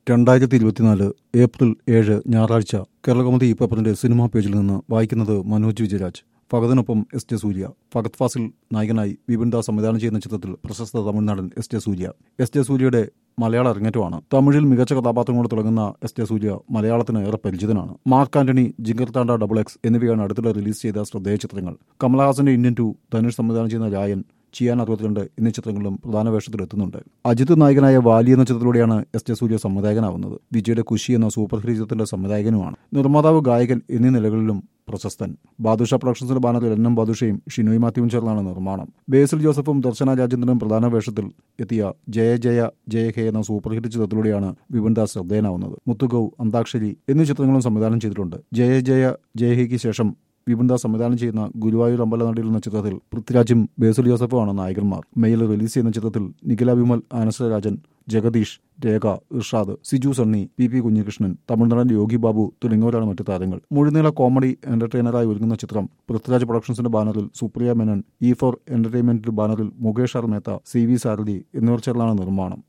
രണ്ടായിരത്തി ഇരുപത്തിനാല് ഏപ്രിൽ ഏഴ് ഞായറാഴ്ച കേരളകൗമുദി ഈ പേപ്പറിന്റെ സിനിമാ പേജിൽ നിന്ന് വായിക്കുന്നത് മനോജ് വിജയരാജ് ഫഗദിനൊപ്പം എസ് ജെ സൂര്യ ഫഗത് ഫാസിൽ നായകനായി വിപിൻ ദാസ് സംവിധാനം ചെയ്യുന്ന ചിത്രത്തിൽ പ്രശസ്ത തമിഴ്നാടൻ S J Suryah S J സൂര്യയുടെ മലയാള അരങ്ങേറ്റമാണ് തമിഴിൽ മികച്ച കഥാപാത്രങ്ങളോട് തിളങ്ങുന്ന എസ് ജെ സൂര്യ മലയാളത്തിന് ഏറെ പരിചിതനാണ് മാർക്ക് ആന്റണി ജിങ്കർ താണ്ട ഡബിൾ എക്സ് എന്നിവയാണ് അടുത്തിടെ റിലീസ് ചെയ്ത ശ്രദ്ധേയ ചിത്രങ്ങൾ കമലഹാസന്റെ ഇന്ത്യൻ ടു ധനുഷ് സംവിധാനം ചെയ്യുന്ന രായൻ ചിയാൻ അറുപത്തിരണ്ട് എന്നീ ചിത്രങ്ങളിലും പ്രധാന വേഷത്തിലെത്തുന്നുണ്ട് അജിത് നായകനായ വാലി എന്ന ചിത്രത്തിലൂടെയാണ് എസ് ജെ സൂര്യ സംവിധായകനാവുന്നത് വിജയുടെ കുശി എന്ന സൂപ്പർ ഹിറ്റ് ചിത്രത്തിന്റെ സംവിധായകനുമാണ് നിർമ്മാതാവ് ഗായകൻ എന്നീ നിലകളിലും പ്രശസ്തൻ ബാദുഷ പ്രൊഡക്ഷൻസിന്റെ ബാനറിൽ എൻ എം ബാദുഷയും ഷിനോയ് മാത്യുവും ചേർന്നാണ് നിർമ്മാണം ബേസിൽ ജോസഫും ദർശന രാജേന്ദ്രനും പ്രധാന വേഷത്തിൽ എത്തിയ ജയ ജയ ജയ ഹേ എന്ന സൂപ്പർ ഹിറ്റ് ചിത്രത്തിലൂടെയാണ് വിപിൻ ദാസ് ശ്രദ്ധേയനാവുന്നത് മുത്തുഗൌ അന്താക്ഷരി എന്നീ ചിത്രങ്ങളും സംവിധാനം ചെയ്തിട്ടുണ്ട് ജയ ജയ ജയ ഹേക്ക് ശേഷം വിപിൻദാസ് സംവിധാനം ചെയ്യുന്ന ഗുരുവായൂർ അമ്പലനടിയിൽ എന്ന ചിത്രത്തിൽ പൃഥ്വിരാജും ബേസുൽ ജോസഫുമാണ് നായകന്മാർ മെയിൽ റിലീസ് ചെയ്യുന്ന ചിത്രത്തിൽ നിഖില വിമൽ ആനസരാജൻ ജഗദീഷ് രേഖ ഇർഷാദ് സിജു സണ്ണി പി പി കുഞ്ഞികൃഷ്ണൻ തമിഴ്നാടൻ യോഗി ബാബു തുടങ്ങിയവരാണ് മറ്റു താരങ്ങൾ മുഴുനീള കോമഡി എന്റർടൈനറായി ഒരുങ്ങുന്ന ചിത്രം പൃഥ്വിരാജ് പ്രൊഡക്ഷൻസിന്റെ ബാനറിൽ Supriya Menon E four entertainment ബാനറിൽ Mukesh R Mehta C V Sarathi എന്നിവർ ചേർന്നാണ് നിർമ്മാണം